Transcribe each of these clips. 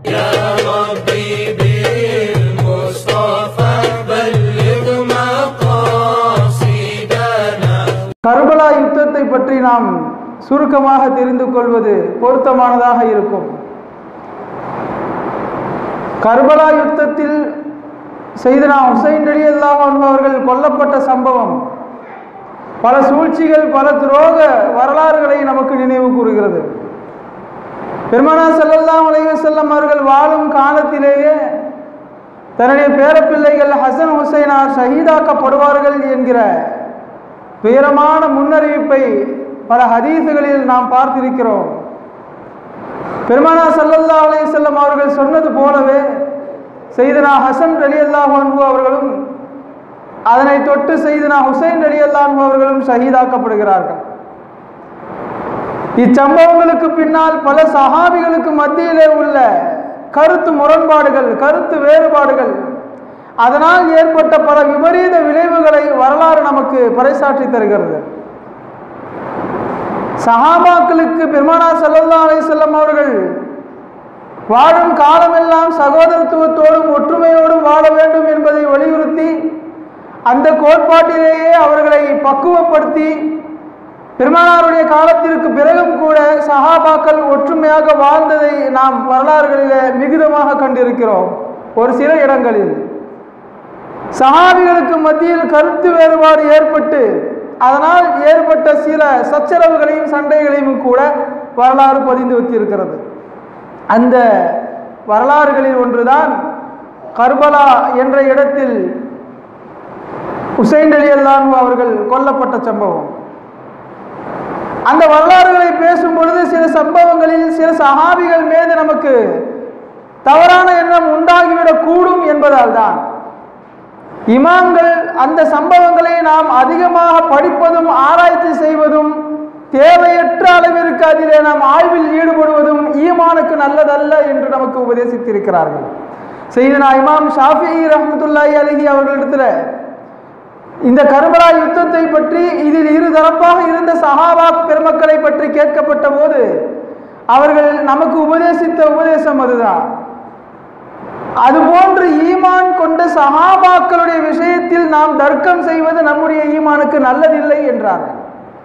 يا ربي بالمصطفى بلغ مقاصدنا Karbala யுத்தத்தை பற்றி நாம் சுருக்கமாக தெரிந்து கொள்வது பொருத்தமானதாக இருக்கும் கர்பலா யுத்தத்தில் செய்தனா ஹுசைன் அலி அல்லாஹ் அவர்கள் கொல்லப்பட்ட சம்பவம் பல சூழ்ச்சிகள் பல துரோக வரலாறுகளை நமக்கு நினைவு கூறுகிறது பெருமானா ஸல்லல்லாஹு அலைஹி வஸல்லம் அவர்கள் வாழும் காலத்திலேயே தன்னுடைய பேரப்பிள்ளைகள் ஹசன் ஹுசைனார் ஷஹீதாக்கப்படுவார்கள் என்கிற துயரமான முன்னறிவிப்பை பல ஹதீசுகளில் நாம் பார்த்திருக்கிறோம் பெருமானா ஸல்லல்லாஹு அலைஹி வஸல்லம் அவர்கள் சொன்னது போலவே செய்தனா ஹசன் ரலியல்லாஹு அன்ஹு அவர்களும் அதனை தொட்டு செய்தனா ஹுசைன் ரலியல்லாஹு அன்ஹு அவர்களும் ஷஹீதாக்கப்படுகிறார்கள் இச்சம்பவங்களுக்கு பின்னால் பல சஹாபிகளுக்கு மத்தியிலே உள்ள கருத்து முரண்பாடுகள் கருத்து வேறுபாடுகள் அதனால் ஏற்பட்ட பல விபரீத விளைவுகளை வரலாறு நமக்கு பறைசாற்றி தருகிறது சஹாபாக்களுக்கு பெருமானா ஸல்லல்லாஹு அலைஹி வஸல்லம் அவர்கள் வாழும் காலமெல்லாம் சகோதரத்துவத்தோடும் ஒற்றுமையோடும் வாழ வேண்டும் என்பதை வலியுறுத்தி அந்த கோட்பாட்டிலேயே அவர்களை பக்குவப்படுத்தி பெருமானாருடைய காலத்திற்கு பிறகும் கூட சஹாபாக்கள் ஒற்றுமையாக வாழ்ந்ததை நாம் வரலாறுகளிலே மிகுதமாக கண்டிருக்கிறோம் ஒரு சில இடங்களில் சஹாபிகளுக்கு மத்தியில் கருத்து வேறுபாடு ஏற்பட்டு அதனால் ஏற்பட்ட சில சச்சரவுகளையும் சண்டைகளையும் கூட வரலாறு பதிந்து வச்சிருக்கிறது அந்த வரலாறுகளில் ஒன்றுதான் கர்பலா என்ற இடத்தில் உசைன் அலி அல்லான் அவர்கள் கொல்லப்பட்ட சம்பவம் அந்த வரலாறுகளை பேசும் பொழுது சில சம்பவங்களில் சில சஹாபிகள் மீது நமக்கு தவறான எண்ணம் உண்டாகிவிடக் கூடும் என்பதால் தான் இமாம்கள் அந்த சம்பவங்களை நாம் அதிகமாக படிப்பதும் ஆராய்ச்சி செய்வதும் தேவையற்ற அளவிற்கு அதிலே நாம் ஆய்வில் ஈடுபடுவதும் ஈமானுக்கு நல்லதல்ல என்று நமக்கு உபதேசித்திருக்கிறார்கள் செய்தனா இமாம் ஷாஃபி ரஹமத்துல்லாஹி அலஹி அவர்களிடத்தில் இந்த கர்பலா யுத்தத்தை பற்றி இதில் இரு தரப்பாக இருந்த சஹாபா பெருமக்களை பற்றி கேட்கப்பட்ட போது அவர்கள் நமக்கு உபதேசித்த உபதேசம் அதுதான் அதுபோன்று ஈமான் கொண்ட சஹாபாக்களுடைய விஷயத்தில் நாம் தர்க்கம் செய்வது நம்முடைய ஈமானுக்கு நல்லதில்லை என்றார்கள்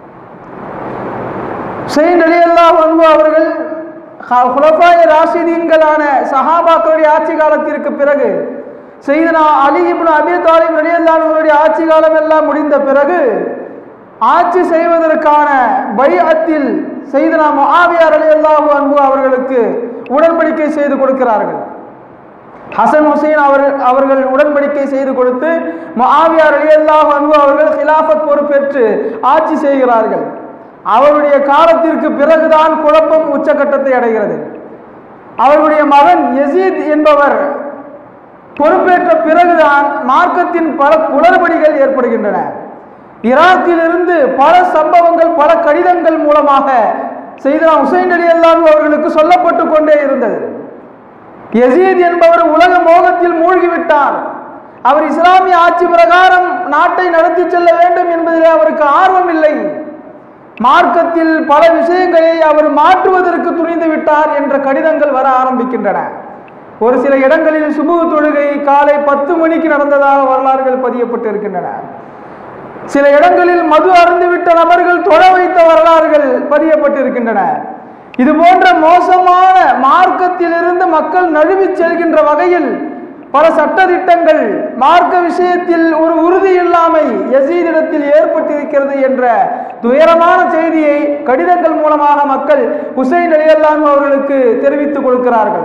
செயின் அலி அல்லாஹ் அன்பு அவர்கள் ஹுலஃபாய் ராஷிதீன்களான சஹாபாக்களுடைய ஆட்சி காலத்திற்கு பிறகு செய்தனா அலி இப்னு அபி தாலிப் அலி அல்லாஹுடைய ஆட்சி காலம் எல்லாம் முடிந்த பிறகு ஆட்சி செய்வதற்கான பைஅத்தில் செய்தனா முஆவியார் அலி அல்லாஹு அன்பு அவர்களுக்கு உடன்படிக்கை செய்து கொடுக்கிறார்கள் ஹசன் ஹுசைன் அவர் அவர்கள் உடன்படிக்கை செய்து கொடுத்து முஆவியார் அலி அல்லாஹு அன்பு அவர்கள் ஹிலாஃபத் பொறுப்பேற்று ஆட்சி செய்கிறார்கள் அவருடைய காலத்திற்கு பிறகுதான் குழப்பம் உச்சகட்டத்தை அடைகிறது அவருடைய மகன் யசீத் என்பவர் பொறுப்பேற்ற பிறகுதான் மார்க்கத்தின் பல குளறுபடிகள் ஏற்படுகின்றன ஈராக்கிலிருந்து பல சம்பவங்கள் பல கடிதங்கள் மூலமாக செய்தனா ஹுசைன் அலி அல்லாஹ் அவர்களுக்கு சொல்லப்பட்டு கொண்டே இருந்தது யசீத் என்பவர் உலக மோகத்தில் மூழ்கிவிட்டார் அவர் இஸ்லாமிய ஆட்சி பிரகாரம் நாட்டை நடத்தி செல்ல வேண்டும் என்பதிலே அவருக்கு ஆர்வம் இல்லை மார்க்கத்தில் பல விஷயங்களை அவர் மாற்றுவதற்கு துணிந்து விட்டார் என்ற கடிதங்கள் வர ஆரம்பிக்கின்றன ஒரு சில இடங்களில் சுபு தொழுகை காலை பத்து மணிக்கு நடந்ததாக வரலாறுகள் பதியப்பட்டிருக்கின்றன சில இடங்களில் மது அருந்துவிட்ட நபர்கள் தொழ வைத்த வரலாறுகள் பதியப்பட்டிருக்கின்றன இது போன்ற மோசமான மார்க்கத்திலிருந்து மக்கள் நழுவிச் செல்கின்ற வகையில் பல சட்டதிட்டங்கள் மார்க்க விஷயத்தில் ஒரு உறுதி இல்லாமை யசீதிடத்தில் ஏற்பட்டிருக்கிறது என்ற துயரமான செய்தியை கடிதங்கள் மூலமாக மக்கள் ஹுசைன் அலியல்லான் அவர்களுக்கு தெரிவித்துக் கொடுக்கிறார்கள்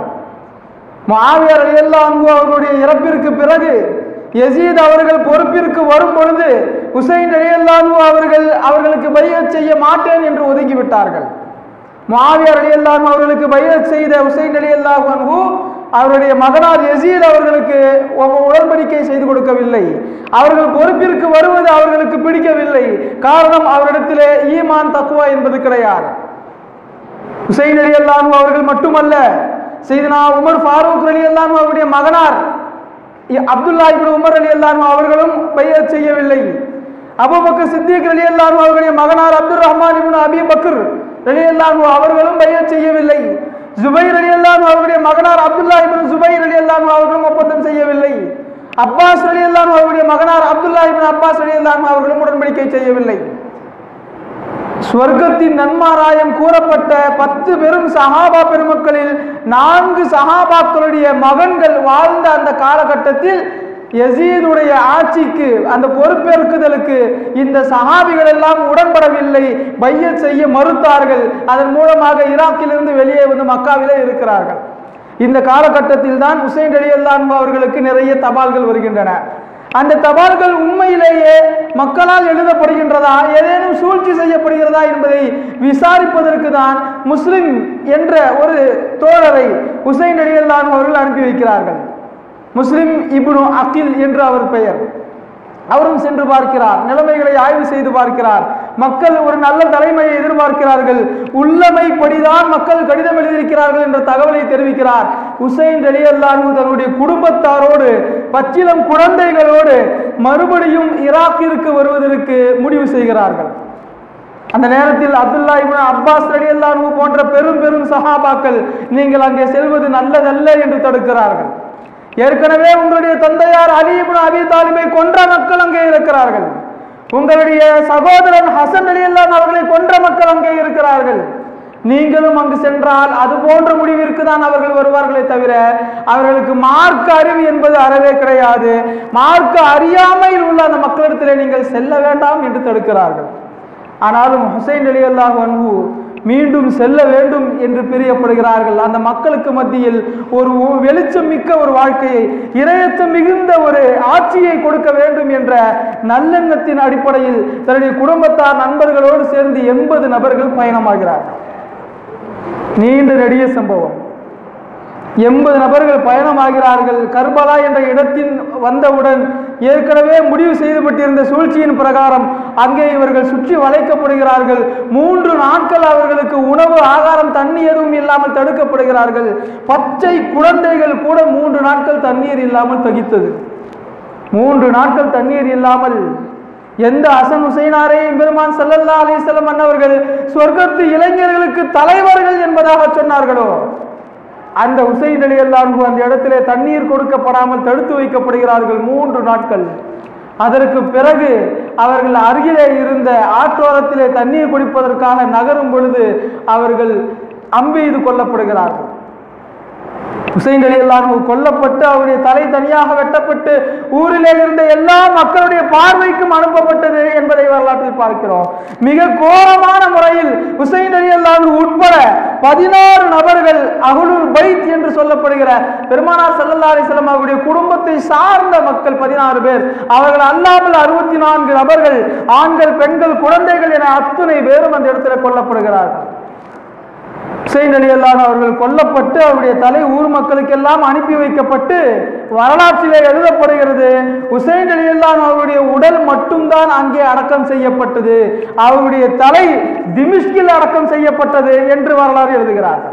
மாவியர் அலியல்லான் அவர்களுடைய இறப்பிற்கு பிறகு யசீத் அவர்கள் பொறுப்பிற்கு வரும் பொழுது ஹுசைன் அலியல்லான் அவர்கள் அவர்களுக்கு பையச் செய்ய மாட்டேன் என்று ஒதுக்கிவிட்டார்கள் மாவியர் அலியல்லான் அவர்களுக்கு பையச் செய்த ஹுசைன் அலியல்லாஹு அன்ஹு அவருடைய மகனார் யசீத் அவர்களுக்கு ஒ- உடன்படிக்கை செய்து கொடுக்கவில்லை அவர்கள் பொறுப்பிற்கு வருவது அவர்களுக்கு பிடிக்கவில்லை காரணம் அவரிடத்திலே ஈமான் தக்குவா என்பது கிடையாது ஹுசைன் அலி அல்லாஹு அவர்கள் மட்டுமல்ல செய்தனா உமர் ஃபாரூக் அலி அல்லாஹு அவருடைய மகனார் இ- அப்துல்லா இப்னு உமர் அலி அல்லாஹு அவர்களும் பையத் செய்யவில்லை அபூபக்கர் சித்திக் அலி அல்லாஹு அவருடைய மகனார் Abdul Rahman ibn Abi Bakr அலி அல்லாஹு அவர்களும் பையத் செய்யவில்லை ஜுபைர் அலி அல்லான் அவருடைய மகனார் அப்துல்லா இபின் ஜுபைர் அலி அல்லான் அவர்களும் ஒப்பந்தம் செய்யவில்லை அப்பாஸ் அலி அல்லான் அவருடைய மகனார் அப்துல்லா இபின் அப்பாஸ் அலி அல்லான் அவர்களும் உடன்படிக்கை செய்யவில்லை சொர்க்கத்தின் நன்மாராயம் கூறப்பட்ட பத்து பெரும் சஹாபா பெருமக்களில் நான்கு சஹாபாக்களுடைய மகன்கள் வாழ்ந்த அந்த காலகட்டத்தில் யசீதுடைய ஆட்சிக்கு அந்த பொறுப்பேற்குதலுக்கு இந்த சஹாபிகள் எல்லாம் உடன்படவில்லை பையத் செய்ய மறுத்தார்கள் அதன் மூலமாக ஈராக்கிலிருந்து வெளியே வந்து மக்காவிலே இருக்கிறார்கள் இந்த காலகட்டத்தில் தான் உசைன் அலி அல்லான் அவர்களுக்கு நிறைய தபால்கள் வருகின்றன அந்த தபால்கள் உண்மையிலேயே மக்களால் எழுதப்படுகின்றதா ஏதேனும் சூழ்ச்சி செய்யப்படுகிறதா என்பதை விசாரிப்பதற்கு தான் முஸ்லிம் என்ற ஒரு தோழரை உசைன் அலி அல்லான் அவர்கள் அனுப்பி வைக்கிறார்கள் முஸ்லிம் இப்னு அகில் என்று அவர் பெயர் அவரும் சென்று பார்க்கிறார் நிலைமைகளை ஆய்வு செய்து பார்க்கிறார் மக்கள் ஒரு நல்ல தலைமையை எதிர்பார்க்கிறார்கள் உள்ளமைப்படிதான் மக்கள் கடிதம் எழுதியிருக்கிறார்கள் என்ற தகவலை தெரிவிக்கிறார் உசைன் அலி அல்லாஹு தன்னுடைய குடும்பத்தாரோடு பச்சிலம் குழந்தைகளோடு மறுபடியும் ஈராக்கிற்கு வருவதற்கு முடிவு செய்கிறார்கள் அந்த நேரத்தில் அப்துல்லா இப்னு அப்பாஸ் அலி அல்லாஹு போன்ற பெரும் பெரும் சஹாபாக்கள் நீங்கள் அங்கே செல்வது நல்லதல்ல என்று தடுக்கிறார்கள் ஏற்கனவே உங்களுடைய தந்தையார் அலி இப்னு அபி தாலிபை கொன்ற மக்கள் அங்கே இருக்கிறார்கள் உங்களுடைய சகோதரன் ஹசன் அலி அல்லாஹ் அவர்களை கொன்ற மக்கள் அங்கே இருக்கிறார்கள் நீங்களும் அங்கு சென்றால் அது போன்ற முடிவிற்கு தான் அவர்கள் வருவார்களே தவிர அவர்களுக்கு மார்க்க அறிவு என்பது அறவே கிடையாது மார்க்க அறியாமையில் உள்ள அந்த மக்களிடத்திலே நீங்கள் செல்ல வேண்டாம் என்று தடுக்கிறார்கள் ஆனாலும் ஹுசைன் அலி அல்லாஹ் அன்பு மீண்டும் செல்ல வேண்டும் என்று பிரியப்படுகிறார்கள் அந்த மக்களுக்கு மத்தியில் ஒரு ஒ- வெளிச்சம் மிக்க ஒரு வாழ்க்கையை இரையச்சம் மிகுந்த ஒரு ஆட்சியை கொடுக்க வேண்டும் என்ற நல்லெண்ணத்தின் அடிப்படையில் தன்னுடைய குடும்பத்தார் நண்பர்களோடு சேர்ந்து எண்பது நபர்கள் பயணமாகிறார்கள் நீண்ட நெடிய சம்பவம் எண்பது நபர்கள் பயணமாகிறார்கள் கர்பலா என்ற இடத்தின் வந்தவுடன் ஏற்கனவே முடிவு செய்துபட்டிருந்த சூழ்ச்சியின் பிரகாரம் அங்கே இவர்கள் சுற்றி வளைக்கப்படுகிறார்கள் மூன்று நாட்கள் அவர்களுக்கு உணவு ஆகாரம் தண்ணி எதுவும் இல்லாமல் தடுக்கப்படுகிறார்கள் பச்சை குழந்தைகள் கூட மூன்று நாட்கள் தண்ணீர் இல்லாமல் தகித்தது மூன்று நாட்கள் தண்ணீர் இல்லாமல் எந்த அசன் ஹுசைனாரையும் பெருமான் சல்லல்லா அலிஸ்லம் அன்னவர்கள் சொர்க்கத்து இளைஞர்களுக்கு தலைவர்கள் என்பதாக சொன்னார்களோ அந்த ஹுசைன் அலி அல்லாஹு அந்த இடத்திலே தண்ணீர் கொடுக்கப்படாமல் தடுத்து வைக்கப்படுகிறார்கள் மூன்று நாட்கள் அதற்கு பிறகு அவர்கள் அருகிலே இருந்த ஆற்றோரத்திலே தண்ணீர் குடிப்பதற்காக நகரும் பொழுது அவர்கள் அம்பெய்து கொல்லப்படுகிறார்கள் ஹுசைன் அலி அல்லாஹு கொல்லப்பட்டு அவருடைய தலை தனியாக வெட்டப்பட்டு ஊரிலே இருந்த எல்லா மக்களுடைய பார்வைக்கும் அனுப்பப்பட்டது என்பதை வரலாற்றில் பார்க்கிறோம் மிக கோரமான முறையில் ஹுசைன் அலி அல்லாஹு உட்பட பதினாறு நபர்கள் அகுலுல் பைத் என்று சொல்லப்படுகிற பெருமானார் ஸல்லல்லாஹு அலைஹி வஸல்லம் அவருடைய குடும்பத்தை சார்ந்த மக்கள் பதினாறு பேர் அவர்கள் அல்லாமல் அறுபத்தி நான்கு நபர்கள் ஆண்கள் பெண்கள் குழந்தைகள் என அத்துணை பேரும் அந்த இடத்துல கொல்லப்படுகிறார்கள் ஹுசைன் அலி அல்லாஹ் அவர்கள் கொல்லப்பட்டு அவருடைய தலை ஊர் மக்களுக்கெல்லாம் அனுப்பி வைக்கப்பட்டு வரலாற்றிலே எழுதப்படுகிறது ஹுசைன் அலி அல்லாஹ் அவருடைய உடல் மட்டும்தான் அங்கே அடக்கம் செய்யப்பட்டது அவருடைய தலை திமிஷ்கில் அடக்கம் செய்யப்பட்டது என்று வரலாறு எழுதுகிறார்கள்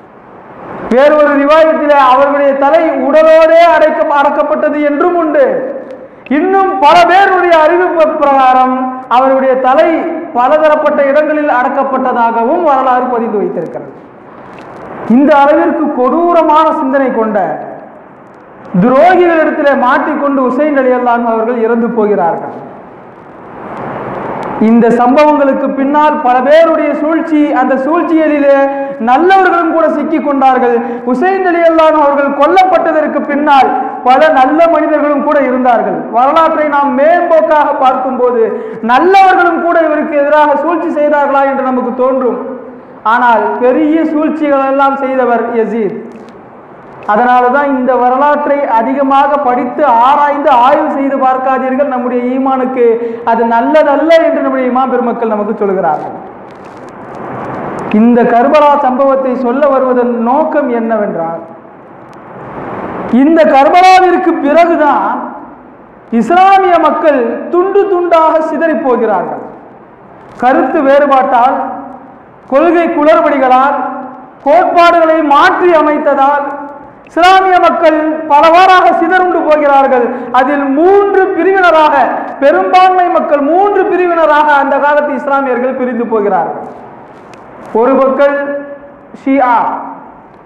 வேறொரு ரிவாயத்திலே அவர்களுடைய தலை உடலோடே அடைக்க அடக்கப்பட்டது என்றும் உண்டு இன்னும் பல பேருடைய அறிவிப்பு பிரகாரம் அவருடைய தலை பலதரப்பட்ட இடங்களில் அடக்கப்பட்டதாகவும் வரலாறு பதிந்து வைத்திருக்கிறது இந்த அளவிற்கு கொடூரமான சிந்தனை கொண்ட துரோகிகளிடத்திலே மாட்டிக்கொண்டு உசைன் அலி அல்லாஹ் அவர்கள் இறந்து போகிறார்கள் இந்த சம்பவங்களுக்கு பின்னால் பல பேருடைய சூழ்ச்சி அந்த சூழ்ச்சிகளிலே நல்லவர்களும் கூட சிக்கிக் கொண்டார்கள் உசைன் அலி அல்லாஹ் அவர்கள் கொல்லப்பட்டதற்கு பின்னால் பல நல்ல மனிதர்களும் கூட இருந்தார்கள் வரலாற்றை நாம் மேம்போக்காக பார்க்கும்போது நல்லவர்களும் கூட இவருக்கு எதிராக சூழ்ச்சி செய்தார்களா என்று நமக்கு தோன்றும் ஆனால் பெரிய சூழ்ச்சிகள் எல்லாம் செய்தவர் யசீத் அதனால தான் இந்த வரலாற்றை அதிகமாக படித்து ஆராய்ந்து ஆய்வு செய்து பார்க்காதீர்கள் நம்முடைய ஈமானுக்கு அது நல்லதல்ல என்று நம்முடைய ஈமான் பெருமக்கள் நமக்கு சொல்கிறார்கள் இந்த கர்பலா சம்பவத்தை சொல்ல வருவதன் நோக்கம் என்னவென்றால் இந்த கர்பலாவிற்கு பிறகுதான் இஸ்லாமிய மக்கள் துண்டு துண்டாக சிதறிப் போகிறார்கள் கருத்து வேறுபாட்டால் கொள்கை குளறுபடிகளால் கோட்பாடுகளை மாற்றி அமைத்ததால் இஸ்லாமிய மக்கள் பலவாறாக சிதறுண்டு போகிறார்கள் அதில் மூன்று பிரிவினராக பெரும்பான்மை மக்கள் மூன்று பிரிவினராக அந்த காலத்து இஸ்லாமியர்கள் பிரிந்து போகிறார்கள் ஒரு பக்கம் ஷியா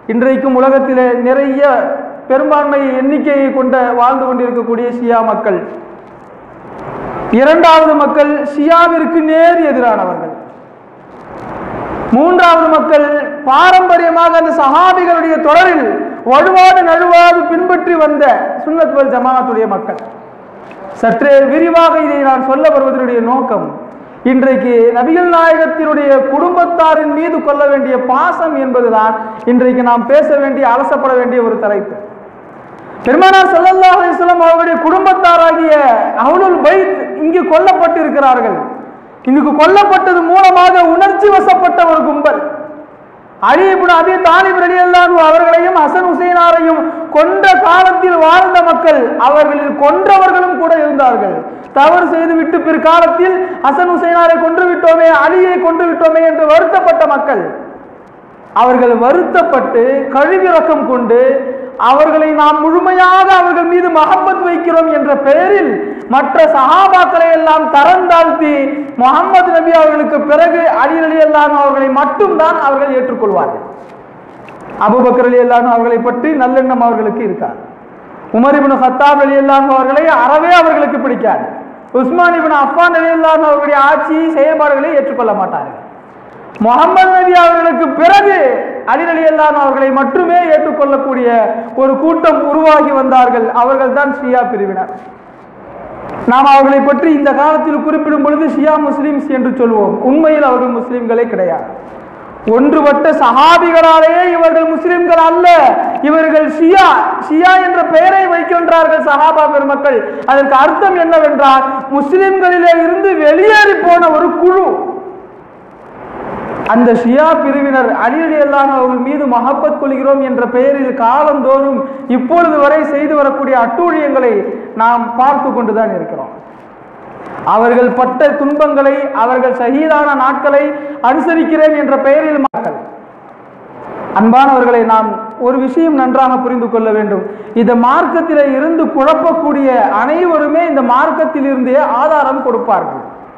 இன்றைக்கும் உலகத்திலே நிறைய பெரும்பான்மை எண்ணிக்கையை கொண்ட வாழ்ந்து கொண்டிருக்கக்கூடிய ஷியா மக்கள் இரண்டாவது மக்கள் ஷியாவிற்கு நேர் எதிரானவர்கள் மூன்றாவது மக்கள் பாரம்பரியமாக அந்த சஹாபிகளுடைய தொடரில் வலுவாடு நழுவாது பின்பற்றி வந்த சுன்னத் வல் ஜமாத்துடைய மக்கள் சற்றே விரிவாக இதை நான் சொல்ல வருவதனுடைய நோக்கம் இன்றைக்கு நபிகள் நாயகத்தினுடைய குடும்பத்தாரின் மீது கொள்ள வேண்டிய பாசம் என்பதுதான் இன்றைக்கு நாம் பேச வேண்டிய அலசப்பட வேண்டிய ஒரு தலைப்பு பெருமானார் ஸல்லல்லாஹு அலைஹி வஸல்லம் அவருடைய குடும்பத்தாராகிய அஹ்லுல் பைத் இங்கு கொல்லப்பட்டிருக்கிறார்கள் இங்கு கொல்லப்பட்டது மூலமாக உணர்ச்சி வசப்பட்ட ஒரு கும்பல் அலி இப்னு அபி தாலிப் ரலியல்லாஹு அவர்களையும் ஹசன் ஹுசைனாரையும் கொன்ற காலத்தில் வாழ்ந்த மக்கள் அவர்களில் கொன்றவர்களும் கூட இருந்தார்கள் தவறு செய்துவிட்டு பிற்காலத்தில் ஹசன் ஹுசைனாரை கொன்று விட்டோமே அலியை கொன்று விட்டோமே என்று வருத்தப்பட்ட மக்கள் அவர்கள் வருத்தப்பட்டு கழிவிறக்கம் கொண்டு அவர்களை நாம் முழுமையாக அவர்கள் மீது மஹப்பத் வைக்கிறோம் என்ற பெயரில் மற்ற சஹாபாக்களை எல்லாம் தரம் தாழ்த்தி முகமது நபி அவர்களுக்கு பிறகு அலி அலி அல்லான் அவர்களை மட்டும்தான் அவர்கள் ஏற்றுக்கொள்வார்கள் அபுபக்கர் அலி அல்லான் அவர்களை பற்றி நல்லெண்ணம் அவர்களுக்கு இருக்காது உமர் இப்னு ஹத்தாப் அலி அல்லான் அவர்களை அறவே அவர்களுக்கு பிடிக்காது உஸ்மான் இப்னு அஃபான் அலி அல்லான் அவர்களுடைய ஆட்சி செயல்பாடுகளை ஏற்றுக்கொள்ள மாட்டார்கள் முகமது நபி அவர்களுக்கு பிறகு அலி அலி அல்லான் அவர்களை மட்டுமே ஏற்றுக்கொள்ளக்கூடிய ஒரு கூட்டம் உருவாகி வந்தார்கள் அவர்கள் தான் ஷியா பிரிவினர் நாம் அவர்களை பற்றி இந்த காலத்தில் குறிப்பிடும் பொழுது ஷியா முஸ்லிம்ஸ் என்று சொல்வோம் உண்மையில் அவர்கள் முஸ்லிம்களே கிடையாது ஒன்றுபட்ட சஹாபிகளாலேயே இவர்கள் முஸ்லிம்கள் அல்ல இவர்கள் ஷியா ஷியா என்ற பெயரை வைக்கின்றார்கள் சஹாபா பெருமக்கள் அதற்கு அர்த்தம் என்னவென்றால் முஸ்லிம்களிலே இருந்து வெளியேறி போன ஒரு குழு அந்த ஷியா பிரிவினர் அலி அலி அல்லாஹ் அவர்கள் மீது மஹப்பத் கொள்கிறோம் என்ற பெயரில் காலந்தோறும் இப்பொழுது வரை செய்து வரக்கூடிய அட்டூழியங்களை நாம் பார்த்து கொண்டுதான் இருக்கிறோம் அவர்கள் பட்ட துன்பங்களை அவர்கள் ஷஹீதான நாட்களை அனுசரிக்கிறேன் என்ற பெயரில் மக்கள் அன்பானவர்களை நாம் ஒரு விஷயம் நன்றாக புரிந்து கொள்ள வேண்டும் இந்த மார்க்கத்திலே இருந்து குழப்பக்கூடிய அனைவருமே இந்த மார்க்கத்தில் இருந்தே ஆதாரம் கொடுப்பார்கள்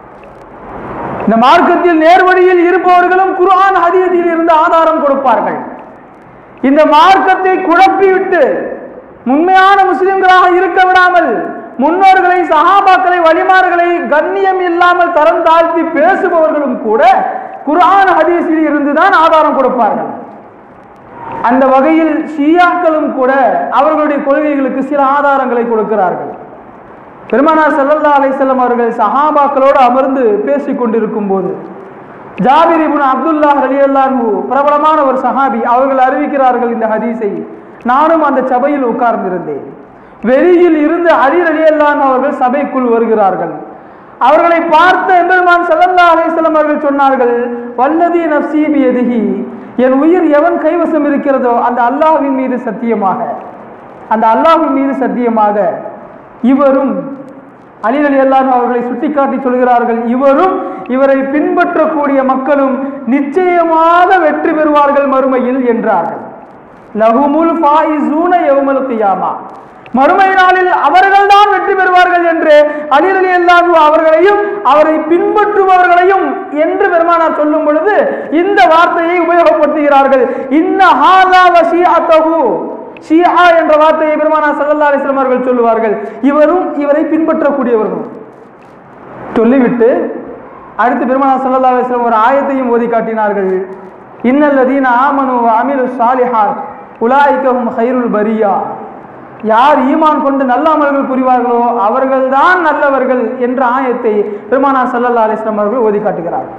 இந்த மார்க்கத்தில் நேர்வழியில் இருப்பவர்களும் குர்ஆன் ஹதீஸில் இருந்து ஆதாரம் கொடுப்பார்கள் இந்த மார்க்கத்தை குழப்பிவிட்டு உண்மையான முஸ்லிம்களாக இருக்க விடாமல் முன்னோர்களை சஹாபாக்களை வழிமார்களை கண்ணியம் இல்லாமல் தரம் தாழ்த்தி பேசுபவர்களும் கூட குர்ஆன் ஹதீஸில் இருந்துதான் ஆதாரம் கொடுப்பார்கள் அந்த வகையில் ஷியாக்களும் கூட அவர்களுடைய கொள்கைகளுக்கு சில ஆதாரங்களை கொடுக்கிறார்கள் பெருமானார் ஸல்லல்லாஹு அலைஹி வஸல்லம் அவர்கள் சஹாபாக்களோடு அமர்ந்து பேசிக் கொண்டிருக்கும் போது ஜாபிர் இப்னு அப்துல்லாஹ் ரலியல்லாஹு பிரபலமான ஒரு சஹாபி அவர்கள் அறிவிக்கிறார்கள் இந்த ஹதீஸை நானும் அந்த சபையில் உட்கார்ந்திருந்தேன் வெளியில் இருந்து அலி ரலியல்லாஹு அவர்கள் சபைக்குள் வருகிறார்கள் அவர்களை பார்த்த எம்பெருமான் ஸல்லல்லாஹு அலைஹி வஸல்லம் அவர்கள் சொன்னார்கள் வல்லதி நஃப்ஸி பியதிஹி என் உயிர் எவன் கைவசம் இருக்கிறதோ அந்த அல்லாஹ்வின் மீது சத்தியமாக அந்த அல்லாஹ்வின் மீது சத்தியமாக இவரும் அலி அலி அல்லாஹ் அவர்களை சுட்டிக்காட்டி சொல்கிறார்கள் இவரும் இவரை பின்பற்றக்கூடிய மக்களும் நிச்சயமாக வெற்றி பெறுவார்கள் மறுமையில் என்றார்கள் லஹுமுல் ஃபாயிசூன யௌமல் கியாமா மறுமை நாளில் அவர்கள்தான் வெற்றி பெறுவார்கள் என்று அலி அலி அல்லாஹ் அவர்களையும் அவரை பின்பற்றுபவர்களையும் என்று பெருமானார் சொல்லும் பொழுது இந்த வார்த்தையை உபயோகப்படுத்துகிறார்கள் இன்ன ஹாதா வசியாத்தஹு ஷியா என்ற வார்த்தையை பெருமானார் ஸல்லல்லாஹு அலைஹி வஸல்லம் அவர்கள் சொல்லுவார்கள் இவரும் இவரை பின்பற்றக்கூடியவர்களும் சொல்லிவிட்டு அடுத்து பெருமானார் ஸல்லல்லாஹு அலைஹி வஸல்லம் ஒரு ஆயத்தையும் ஓதி காட்டினார்கள் இன்னல்லதீன ஆமனு வ அமிலு ஸாலிஹாத் உலாயிகஹும் ஹைருல் பரியா யார் ஈமான் கொண்டு நல்ல அமல்கள் புரிவார்களோ அவர்கள்தான் நல்லவர்கள் என்ற ஆயத்தை பெருமானார் ஸல்லல்லாஹு அலைஹி வஸல்லம் அவர்கள் ஓதி காட்டுகிறார்கள்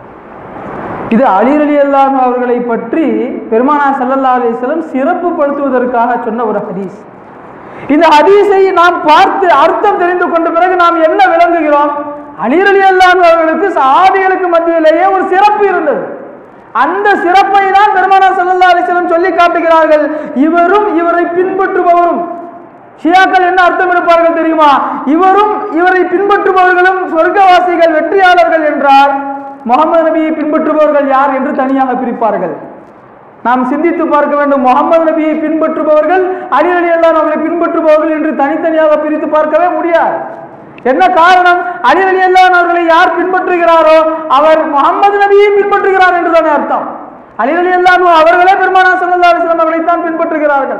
இது அலி அலி அல்லாஹ் அவர்களை பற்றி பெருமானார் ஸல்லல்லாஹு அலைஹி வஸல்லம் சிறப்பு படுத்துவதற்காக சொன்ன ஒரு ஹதீஸ் இந்த ஹதீஸை நாம் பார்த்து அர்த்தம் தெரிந்து கொண்ட பிறகு நாம் என்ன விளங்குகிறோம் அலி அலி அல்லாஹ் அவர்களுக்கு சஹாபிகளுக்கு மத்தியிலேயே ஒரு சிறப்பு இருந்தது அந்த சிறப்பை தான் பெருமானார் ஸல்லல்லாஹு அலைஹி வஸல்லம் சொல்லி காட்டுகிறார்கள் இவரும் இவரை பின்பற்றுபவரும் ஷியாக்கள் என்ன அர்த்தம் எடுப்பார்கள் தெரியுமா இவரும் இவரை பின்பற்றுபவர்களும் சொர்க்கவாசிகள் வெற்றியாளர்கள் என்றார் முகமது நபியை பின்பற்றுபவர்கள் யார் என்று தனியாக பிரிப்பார்கள் நாம் சிந்தித்து பார்க்க வேண்டும் முகமது நபியை பின்பற்றுபவர்கள் அலி அலி அல்லாஹ் அவர்களை பின்பற்றுபவர்கள் என்று தனித்தனியாக பிரித்து பார்க்கவே முடியாது என்ன காரணம் அலி அலி அல்லாஹ் அவர்களை யார் பின்பற்றுகிறாரோ அவர் முகமது நபியை பின்பற்றுகிறார் என்றுதானே அர்த்தம் அலி அலி அல்லாஹ் அவர்களே பெருமானார் ஸல்லல்லாஹு அலைஹி வஸல்லம் அவர்களைத்தான் பின்பற்றுகிறார்கள்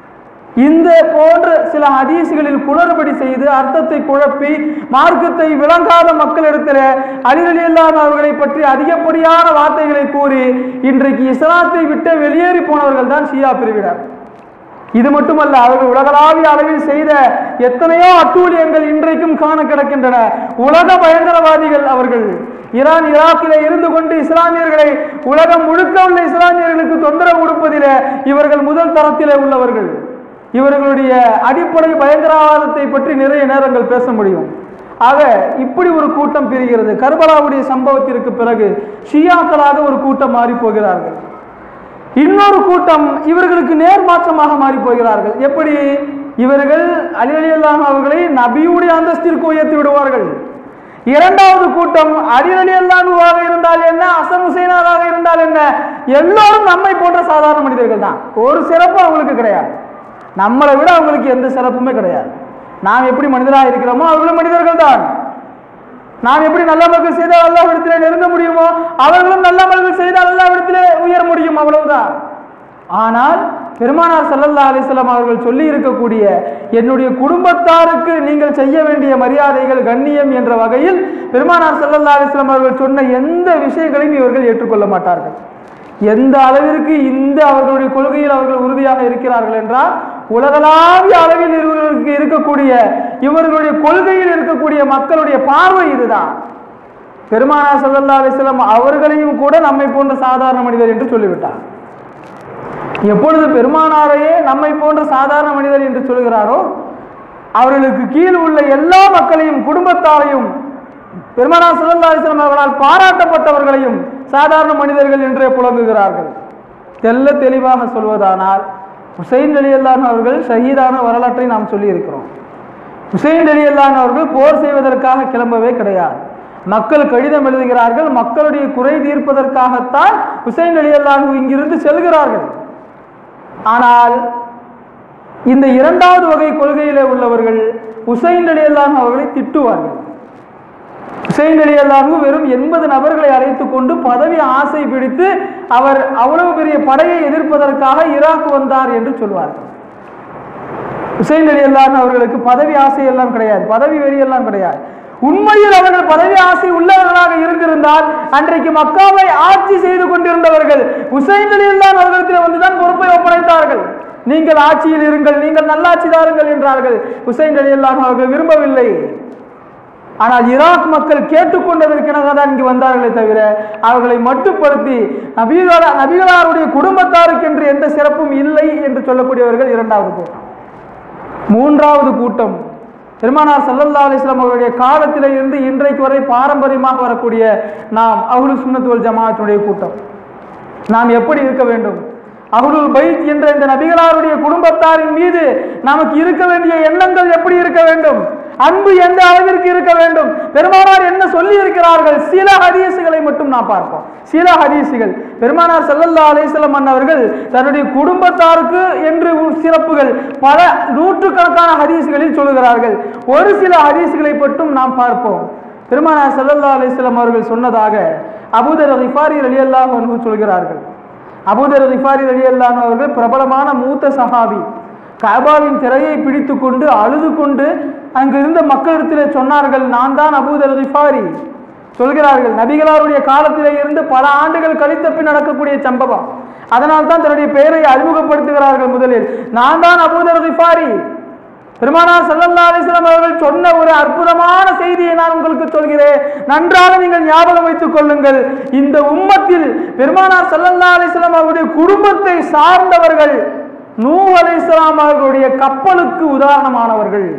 இந்த போன்ற சில ஹதீஸ்களில் குளறுபடி செய்து அர்த்தத்தை குழப்பி மார்க்கத்தை விளங்காத மக்களிடத்தில் அலி அலி அல்லாஹ் அவர்களை பற்றி அதிகப்படியான வார்த்தைகளை கூறி இன்றைக்கு இஸ்லாத்தை விட்டு வெளியேறி போனவர்கள் தான் ஷியா பிரிவினர் இது மட்டுமல்ல அவர்கள் உலகளாவிய அளவில் செய்த எத்தனையோ அட்டூழியங்கள் இன்றைக்கும் காண கிடக்கின்றன உலக பயங்கரவாதிகள் அவர்கள் ஈரான் ஈராக்கிலே இருந்து கொண்டு இஸ்லாமியர்களை உலகம் முழுக்க உள்ள இஸ்லாமியர்களுக்கு தொந்தரவு கொடுப்பதிலே இவர்கள் முதல் தரத்திலே உள்ளவர்கள் இவர்களுடைய அடிப்படை பயங்கரவாதத்தை பற்றி நிறைய நேரங்கள் பேச முடியும் ஆக இப்படி ஒரு கூட்டம் பிரிகிறது கர்பலாவுடைய சம்பவத்திற்கு பிறகு ஷியாக்களாக ஒரு கூட்டம் மாறி போகிறார்கள் இன்னொரு கூட்டம் இவர்களுக்கு நேர் மாற்றமாக மாறி போகிறார்கள் எப்படி இவர்கள் அலி அலி அல்லாஹ் அவர்களை நபியுடைய அந்தஸ்திற்கு உயர்த்தி விடுவார்கள் இரண்டாவது கூட்டம் அலி அலி அல்லாஹுவாக இருந்தால் என்ன அசன் ஹுசைனாவாக இருந்தால் என்ன எல்லோரும் நம்மை போன்ற சாதாரண மனிதர்கள் தான் ஒரு சிறப்பு அவங்களுக்கு கிடையாது நம்மளை விட அவங்களுக்கு எந்த சிறப்புமே கிடையாது நாம் எப்படி மனிதராக இருக்கிறோமோ அவர்களும் மனிதர்கள் தான் நாம் எப்படி நல்ல மக்கள் செய்தால் அல்லாவிடத்திலே நெருங்க முடியுமோ அவர்களும் நல்ல மக்கள் செய்தால் அல்லாவிடத்திலே உயர முடியும் அவ்வளவுதான் ஆனால் பெருமானார் ஸல்லல்லாஹு அலைஹி வஸல்லம் அவர்கள் சொல்லி இருக்கக்கூடிய என்னுடைய குடும்பத்தாருக்கு நீங்கள் செய்ய வேண்டிய மரியாதைகள் கண்ணியம் என்ற வகையில் பெருமானார் ஸல்லல்லாஹு அலைஹி வஸல்லம் அவர்கள் சொன்ன எந்த விஷயங்களையும் இவர்கள் ஏற்றுக்கொள்ள மாட்டார்கள் எந்த அளவிற்கு இந்த அவர்களுடைய கொள்கையில் அவர்கள் உறுதியாக இருக்கிறார்கள் என்றால் உலகளாவிய அளவில் இவர்களுக்கு இருக்கக்கூடிய இவர்களுடைய கொள்கையில் இருக்கக்கூடிய மக்களுடைய பார்வை இதுதான் பெருமானார் ஸல்லல்லாஹு அலைஹி வஸல்லம் அவர்களையும் கூட நம்மை போன்ற சாதாரண மனிதர் என்று சொல்லிவிட்டார் எப்பொழுது பெருமானாரையே நம்மை போன்ற சாதாரண மனிதர் என்று சொல்கிறாரோ அவர்களுக்கு கீழ் உள்ள எல்லா மக்களையும் குடும்பத்தாரையும் பெருமானார் ஸல்லல்லாஹு அலைஹி வஸல்லம் அவர்களால் பாராட்டப்பட்டவர்களையும் சாதாரண மனிதர்கள் என்றே புலங்குகிறார்கள் தெல்ல தெளிவாக சொல்வதானால் ஹுசைன் அலியல்லான் அவர்கள் ஷஹீதான வரலாற்றை நாம் சொல்லி இருக்கிறோம் ஹுசைன் அலியல்லான் அவர்கள் போர் செய்வதற்காக கிளம்பவே கிடையாது மக்கள் கடிதம் எழுதுகிறார்கள் மக்களுடைய குறை தீர்ப்பதற்காகத்தான் ஹுசைன் அலியல்லான் இங்கிருந்து செல்கிறார்கள் ஆனால் இந்த இரண்டாவது வகை கொள்கையிலே உள்ளவர்கள் ஹுசைன் அலியல்லான் அவர்களை திட்டுவார்கள் ஹுசைன் அலி அல்லாஹு வெறும் எண்பது நபர்களை அழைத்துக் கொண்டு பதவி ஆசை பிடித்து அவர் அவ்வளவு பெரிய படையை எதிர்ப்பதற்காக ஈராக் வந்தார் என்று சொல்வார்கள் ஹுசைன் அலி அல்லாஹ் அவர்களுக்கு பதவி ஆசை எல்லாம் கிடையாது பதவி வெறி எல்லாம் கிடையாது உண்மையில் அவர்கள் பதவி ஆசை உள்ளவர்களாக இருந்திருந்தால் அன்றைக்கு மக்காவை ஆட்சி செய்து கொண்டிருந்தவர்கள் ஹுசைன் அலி அல்லாஹ் அவர்களிடத்தில் வந்துதான் பொறுப்பை ஒப்படைத்தார்கள் நீங்கள் ஆட்சியில் இருங்கள் நீங்கள் நல்லாட்சி தாருங்கள் என்றார்கள் ஹுசைன் அலி அல்லாஹ் அவர்கள் விரும்பவில்லை ஆனால் ஈராக் மக்கள் கேட்டுக்கொண்டதற்கெனவே தான் இங்கு வந்தார்களே தவிர அவர்களை மட்டுப்படுத்தி நபிகளா நபிகளாருடைய குடும்பத்தாருக்கென்று எந்த சிறப்பும் இல்லை என்று சொல்லக்கூடியவர்கள் இரண்டாவது கூட்டம் மூன்றாவது கூட்டம் பெருமானார் ஸல்லல்லாஹு அலைஹி வஸல்லம் அவருடைய காலத்திலே இருந்து இன்றைக்கு வரை பாரம்பரியமாக வரக்கூடிய நாம் அஹ்லு சுன்னத் வல் ஜமாஅத்துடைய கூட்டம் நாம் எப்படி இருக்க வேண்டும் அஹ்லுல் பைத் என்ற இந்த நபிகளாருடைய குடும்பத்தாரின் மீது நமக்கு இருக்க வேண்டிய எண்ணங்கள் எப்படி இருக்க வேண்டும் அன்பு எந்த அளவிற்கு இருக்க வேண்டும் பெருமானார் என்ன சொல்லி இருக்கிறார்கள் சில ஹதீசுகளை மட்டும் நாம் பார்ப்போம் சில ஹதீசுகள் பெருமானார் ஸல்லல்லாஹு அலைஹி வஸல்லம் அன்னவர்கள் தன்னுடைய குடும்பத்தாருக்கு என்று உ- சிறப்புகள் பல நூற்றுக்கணக்கான ஹதீசுகளில் சொல்லுகிறார்கள் ஒரு சில ஹதீசுகளை மட்டும் நாம் பார்ப்போம் பெருமானார் ஸல்லல்லாஹு அலைஹி வஸல்லம் அவர்கள் சொன்னதாக அபூதர் ரிஃபாரி ரலியல்லாஹு அன்ஹு சொல்கிறார்கள் அபூதர் ரிஃபாரி ரலியல்லாஹு அவர்கள் பிரபலமான மூத்த சஹாபி கபாவின் திரையை பிடித்து கொண்டு அழுது கொண்டு அங்கு இருந்த மக்களிடத்திலே சொன்னார்கள் நான் தான் அபூதர் ரிஃபாரி சொல்கிறார்கள் நபிகளாருடைய காலத்திலே இருந்து பல ஆண்டுகள் கழித்த பின் நடக்கக்கூடிய சம்பவம் அதனால் தான் தன்னுடைய பெயரை அறிமுகப்படுத்துகிறார்கள் முதலில் நான் தான் அபூதர் ரிஃபாரி பெருமானார் ஸல்லல்லாஹு அலைஹி வஸல்லம் அவர்கள் சொன்ன ஒரு அற்புதமான செய்தியை நான் உங்களுக்கு சொல்கிறேன் நன்றாக நீங்கள் ஞாபகம் வைத்துக் கொள்ளுங்கள் இந்த உம்மத்தில் பெருமானார் ஸல்லல்லாஹு அலைஹி வஸல்லம் அவருடைய குடும்பத்தை சார்ந்தவர்கள் நூ அலைஹிஸ்ஸலாம் அவர்களுடைய கப்பலுக்கு உதாரணமானவர்கள்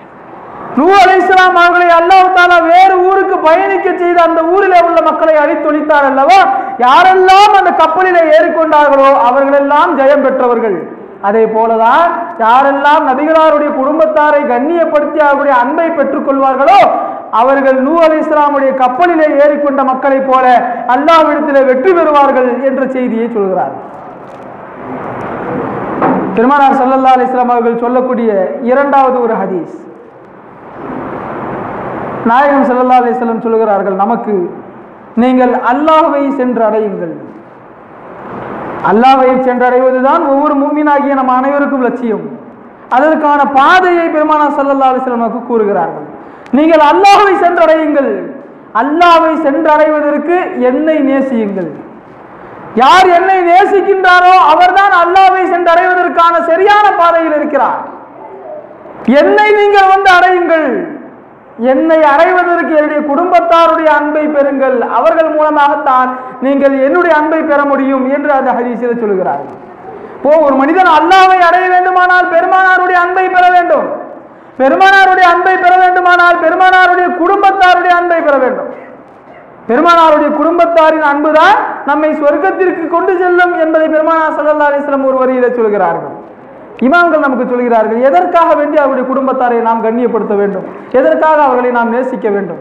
நூ அலைஹிஸ்ஸலாம் அவர்களை அல்லாஹ் தாலா வேறு ஊருக்கு பயணிக்க செய்த அந்த ஊரிலே உள்ள மக்களை அழித்தொழித்தார் அல்லவா யாரெல்லாம் அந்த கப்பலிலே ஏறிக்கொண்டார்களோ அவர்களெல்லாம் ஜெயம் பெற்றவர்கள் அதே போலதான் யாரெல்லாம் நபிகளாருடைய குடும்பத்தாரை கண்ணியப்படுத்தி அவருடைய அன்பை பெற்றுக் கொள்வார்களோ அவர்கள் நூ அலைஹிஸ்ஸலாமுடைய கப்பலிலே ஏறிக்கொண்ட மக்களைப் போல அல்லாஹ்விடத்திலே வெற்றி பெறுவார்கள் என்ற செய்தியை சொல்கிறார்கள் பெருமானார் ஸல்லல்லாஹு அலைஹி வஸல்லம் அவர்கள் சொல்லக்கூடிய இரண்டாவது ஒரு ஹதீஸ் நாயகம் ஸல்லல்லாஹு அலைஹி வஸல்லம் சொல்கிறார்கள் நமக்கு நீங்கள் அல்லாஹ்வை சென்று அடையுங்கள் அல்லாவை சென்றடைவதுதான் ஒவ்வொரு மூமினாகிய நம் அனைவருக்கும் லட்சியம் அதற்கான பாதையை பெருமானா சல்லல்லா அலிஸ்லாம் நமக்கு கூறுகிறார்கள் நீங்கள் அல்லாஹ்வை சென்றடையுங்கள் அல்லாஹ்வை சென்றடைவதற்கு என்னை நேசியுங்கள் யார் என்னை நேசிக்கின்றாரோ அவர்தான் அல்லாஹ்வை சென்றடைவதற்கான சரியான பாதையில் இருக்கிறார் என்னை நீங்கள் வந்து அடையுங்கள் என்னை அடைவதற்கு என்னுடைய குடும்பத்தாருடைய அன்பை பெறுங்கள் அவர்கள் மூலமாகத்தான் நீங்கள் என்னுடைய அன்பை பெற முடியும் என்று அந்த ஹதீஸில் சொல்கிறார்கள் இப்போ ஒரு மனிதன் அல்லாவை அடைய வேண்டுமானால் பெருமானாருடைய அன்பை பெற வேண்டும் பெருமானாருடைய அன்பை பெற வேண்டுமானால் பெருமானாருடைய குடும்பத்தாருடைய அன்பை பெற வேண்டும் பெருமானாருடைய குடும்பத்தாரின் அன்புதான் நம்மை சொர்க்கத்திற்கு கொண்டு செல்லும் என்பதை பெருமானார் ஸல்லல்லாஹு அலைஹி வஸல்லம் ஒரு வரியில சொல்கிறார்கள் இமாம்கள் நமக்கு சொல்கிறார்கள் எதற்காக வேண்டி அவருடைய குடும்பத்தாரை நாம் கண்ணியப்படுத்த வேண்டும் எதற்காக அவர்களை நாம் நேசிக்க வேண்டும்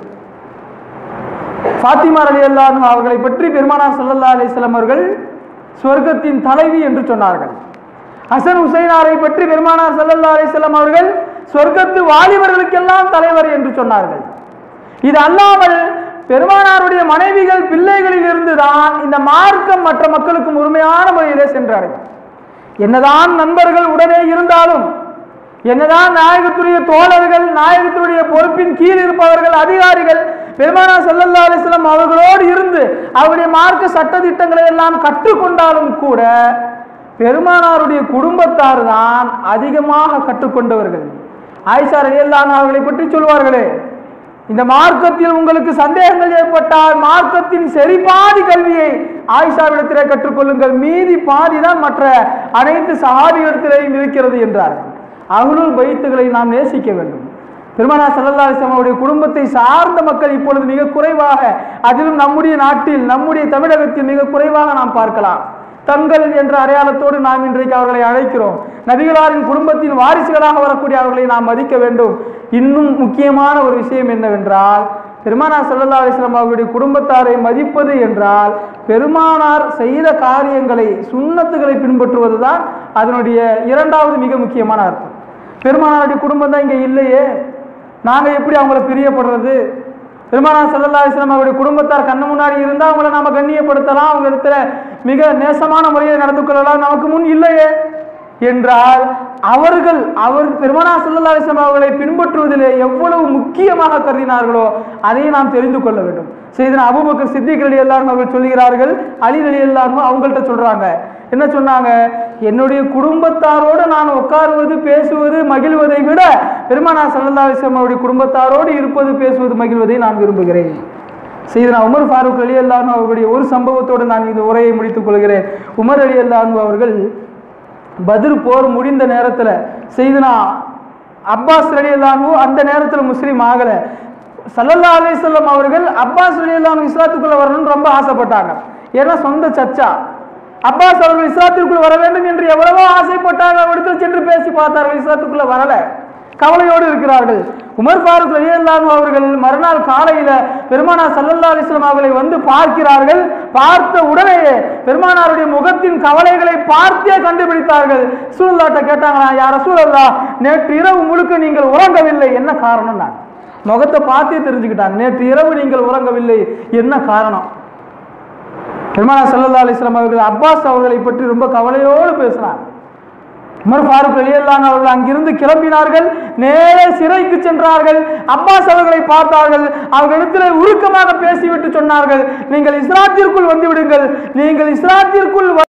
ஃபாத்திமா ரலியல்லாஹு அன்ஹா அவர்களை பற்றி பெருமானார் ஸல்லல்லாஹு அலைஹி வஸல்லம் அவர்கள் சொர்க்கத்தின் தலைவி என்று சொன்னார்கள் ஹசன் ஹுசைனாரை பற்றி பெருமானார் ஸல்லல்லாஹு அலைஹி வஸல்லம் அவர்கள் சொர்க்கத்து வாலிபர்களுக்கெல்லாம் தலைவர் என்று சொன்னார்கள் இது அல்லாமல் பெருமானாருடைய மனைவிகள் பிள்ளைகளில் இருந்துதான் இந்த மார்க்கம் மற்ற மக்களுக்கு முழுமையான முறையிலே சென்றடையும் என்னதான் நண்பர்கள் உடனே இருந்தாலும் என்னதான் நாயகத்துடைய தோழர்கள் நாயகத்துடைய பொறுப்பின் கீழ் இருப்பவர்கள் அதிகாரிகள் பெருமானா சல்லல்லா அலிஸ்லாம் அவர்களோடு இருந்து அவருடைய மார்க்க சட்டதிட்டங்களை எல்லாம் கற்றுக்கொண்டாலும் கூட பெருமானாருடைய குடும்பத்தார் தான் அதிகமாக கற்றுக்கொண்டவர்கள் ஆயிஷா ரலியல்லாஹு அன்ஹா அவர்களை பற்றி சொல்வார்களே இந்த மார்க்கத்தில் உங்களுக்கு சந்தேகங்கள் ஏற்பட்டால் மார்க்கத்தின் சரி பாதி கல்வியை ஆயிஷாவிடத்திலே கற்றுக்கொள்ளுங்கள் மீதி பாதி தான் மற்ற அனைத்து சஹாபிகளிடத்திலேயும் இருக்கிறது என்றார்கள் அகுலுல் பைத்துகளை நாம் நேசிக்க வேண்டும் பெருமானா சல்லல்லா அலிஸ்லாம் அவருடைய குடும்பத்தை சார்ந்த மக்கள் இப்பொழுது மிக குறைவாக அதிலும் நம்முடைய நாட்டில் நம்முடைய தமிழகத்தில் மிக குறைவாக நாம் பார்க்கலாம் தங்கள் என்ற அடையாளத்தோடு நாம் இன்றைக்கு அவர்களை அழைக்கிறோம் நபிகளாரின் குடும்பத்தின் வாரிசுகளாக வரக்கூடிய அவர்களை நாம் மதிக்க வேண்டும் இன்னும் முக்கியமான ஒரு விஷயம் என்னவென்றால் பெருமானார் ஸல்லல்லாஹு அலைஹி வஸல்லம் அவருடைய குடும்பத்தாரை மதிப்பது என்றால் பெருமானார் செய்த காரியங்களை சுன்னத்துகளை பின்பற்றுவது தான் அதனுடைய இரண்டாவது மிக முக்கியமான அர்த்தம் பெருமானாருடைய குடும்பம் தான் இங்கே இல்லையே நாங்கள் எப்படி அவங்கள பிரியப்படுறது பெருமானார் ஸல்லல்லாஹு அலைஹி வஸல்லம் அவருடைய குடும்பத்தார் கண்ணு முன்னாடி இருந்தால் அவங்கள நாம கண்ணியப்படுத்தலாம் அவங்க இடத்துல மிக நேசமான முறையில் நடந்து கொள்ளலாம் நமக்கு முன் இல்லையே என்றால் அவர்கள் அவர் பெருமானார் ஸல்லல்லாஹு அலைஹி வஸல்லம் அவர்களை பின்பற்றுவதிலே எவ்வளவு முக்கியமாக கருதினார்களோ அதை நாம் தெரிந்து கொள்ள வேண்டும் செய்தன அபூபக்கர் சித்திக் அலி எல்லாரும் அவர்கள் சொல்கிறார்கள் அலி அலி எல்லாரும் அவங்கள்ட்ட சொல்றாங்க என்ன சொன்னாங்க என்னுடைய குடும்பத்தாரோடு நான் உட்காருவது பேசுவது மகிழ்வதை விட பெருமானார் ஸல்லல்லாஹு அலைஹி வஸல்லம் அவருடைய குடும்பத்தாரோடு இருப்பது பேசுவது மகிழ்வதை நான் விரும்புகிறேன் செய்தனா உமர் ஃபாரூக் அலி அல்லாஹ் அவர்களுடைய ஒரு சம்பவத்தோடு நான் இந்த உரையை முடித்துக் கொள்கிறேன் உமர் அலி அல்லாஹ் அவர்கள் பத்ர் போர் முடிந்த நேரத்தில் செய்தனா அப்பாஸ் அலி அல்லாஹு அந்த நேரத்தில் முஸ்லீம் ஆகல சல்லல்லா அலிசல்லம் அவர்கள் அப்பாஸ் அலி அல்லாஹ் இஸ்லாத்துக்குள்ள வரணும்னு ரொம்ப ஆசைப்பட்டாங்க ஏன்னா சொந்த சச்சா அப்பாஸ் அவர்கள் இஸ்லாத்திற்குள் வர வேண்டும் என்று எவ்வளவோ ஆசைப்பட்டாங்க அவரிடத்தில் சென்று பேசி பார்த்தார்கள் இஸ்லாத்துக்குள்ள வரல கவலையோடு இருக்கிறார்கள் உமர் ஃபாரூக் ரலியல்லாஹு அவர்கள் மறுநாள் காலையில பெருமானார் சல்லல்லா அலிஸ்லாம் அவர்களை வந்து பார்க்கிறார்கள் பார்த்த உடனேயே பெருமானாருடைய முகத்தின் கவலைகளை பார்த்தே கண்டுபிடித்தார்கள் ரசூலுல்லாஹ்ட்ட கேட்டாங்களா யார் ரசூலல்லா நேற்று இரவு முழுக்க நீங்கள் உறங்கவில்லை என்ன காரணம் நான் முகத்தை பார்த்தே தெரிஞ்சுக்கிட்டாங்க நேற்று இரவு நீங்கள் உறங்கவில்லை என்ன காரணம் பெருமானார் சல்லல்லா அலிஸ்லாம் அவர்கள் அப்பாஸ் அவர்களை பற்றி ரொம்ப கவலையோடு பேசினார் உமர் ஃபாரூக் ரலியல்லாஹு அவர்கள் அங்கிருந்து கிளம்பினார்கள் நேரே சிறைக்கு சென்றார்கள் அப்பாஸ் அவர்களை பார்த்தார்கள் அவர்களிடத்தில் உருக்கமாக பேசிவிட்டு சொன்னார்கள் நீங்கள் இஸ்லாத்திற்குள் வந்து விடுங்கள் நீங்கள் இஸ்லாத்திற்குள்